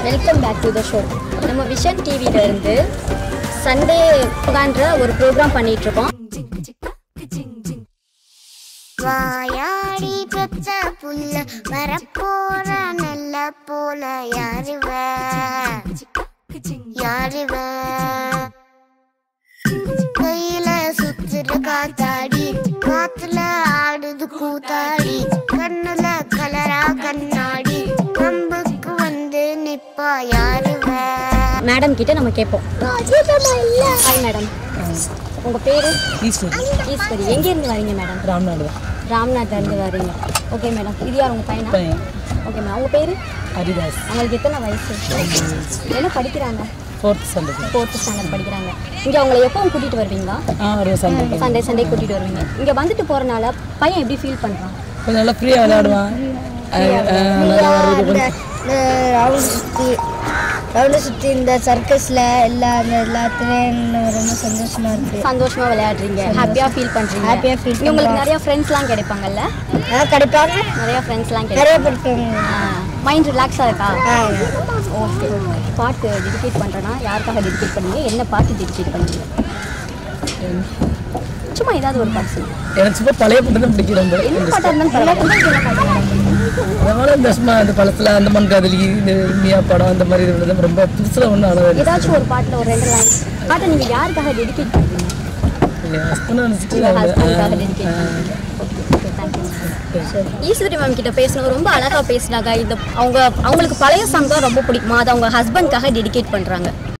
Welcome back to the show நம்ம Vision டிவில இருந்து சண்டே உட்கான்ற ஒரு ப்ரோக்ராம் பண்ணிட்டு இருக்கோம் வாயாடி பெத்த புல்ல வரப்போற நல்ல போல யாருவ யாருவ கையில சுத்துற காத்தாடி காத்துல ஆடுது கூத்தாடி கண்ணுல கலரா கண்ணாடி கம்புக்கு வந்து நிப்பா யாருவ மேடம் கிட்ட நம்ம கேட்போம் ஹாய் மேடம் உங்க பேரு ஈஸ்வரி ஈஸ்வரி எங்க இருந்து வரீங்க மேடம் ராம்நாடு தான் ராம்நாத்ல இருந்து வரீங்க ஓகே மேடம் இது யார் உங்க பையனா பையன் ஓகே மேடம் உங்க பேரு ஹரிதாஸ் அவங்களுக்கு எத்தனை வயசு என்ன படிக்கிறாங்க ஃபோர்த் ஸ்டாண்டர்ட் ஃபோர்த் ஸ்டாண்டர்ட் படிக்கிறாங்க இங்க அவங்களை எப்பவும் கூட்டிட்டு வருவீங்களா ஆ ஒரு சண்டே சண்டே சண்டே கூட்டிட்டு வருவீங்க இங்க வந்துட்டு போறனால பையன் எப்படி ஃபீல் பண்றான் கொஞ்சம் நல்லா ஃப்ரீயாக விளையாடுவான் அஹ் அஹ் நல்லா ஒரு கொஞ்சம் ரவுண்ட் சுற்றி ரவுண்டு சுற்றி இந்த சர்க்கஸில் எல்லா அந்த எல்லாத்துலேயும் ரொம்ப சந்தோஷமா இருக்கு சந்தோஷமா விளையாடுறீங்க ஹாப்பியா ஃபீல் பண்றீங்க Happy ஆ feel இங்க உங்களுக்கு பண்றோம். நிறைய ஃப்ரெண்ட்ஸ்லாம் கிடைப்பாங்கல்ல ஆ கிடைப்பாங்க நிறைய ஃப்ரெண்ட்ஸ்லாம் நிறைய கிடைப்பாங்க படிப்பாங்க மைண்ட் ரிலாக்ஸா இருக்கா ஆ ஓகே பாட்டு டெடிகேட் பண்றேன்னா யாருக்காக டெடிகேட் பண்ணீங்க என்ன பாட்டு டெடிகேட் பண்ணீங்க சும்மா ஏதாவது ஒரு பாட்டு சொல்லுங்க எனக்கு சும்மா பழைய பாட்டு தான் பிடிக்கும் ரொம்ப என்ன பாட்டா இருந்தாலும் பரவாயில்ல உங்களுக்கு என்ன பாட்டு வேணும்? அதனால இந்த சும்மா அந்த பழத்தில் அந்த மண் காதலி இந்த மியா படம் அந்த மாதிரி இது வந்து ரொம்ப புதுசில் ஒன்றும் அளவு ஏதாச்சும் ஒரு பாட்டுல ஒரு ரெண்டு லைன் பாட்டை நீங்க யாருக்காக டெடிகேட் பண்றீங்க ஹஸ்பண்ட் நினச்சிட்டு உங்க ஹஸ்பண்டுக்காக டெடிகேட் பண்றீங்க ஓகே தேங்க்யூ ஈஸ்வரி மேம் கிட்ட பேசணும் ரொம்ப அழகா பேசினாங்க இந்த அவங்க அவங்களுக்கு பழைய சாங் தான் ரொம்ப பிடிக்குமா அதை அவங்க ஹஸ்பண்ட்காக டெடிகேட் பண்றாங்க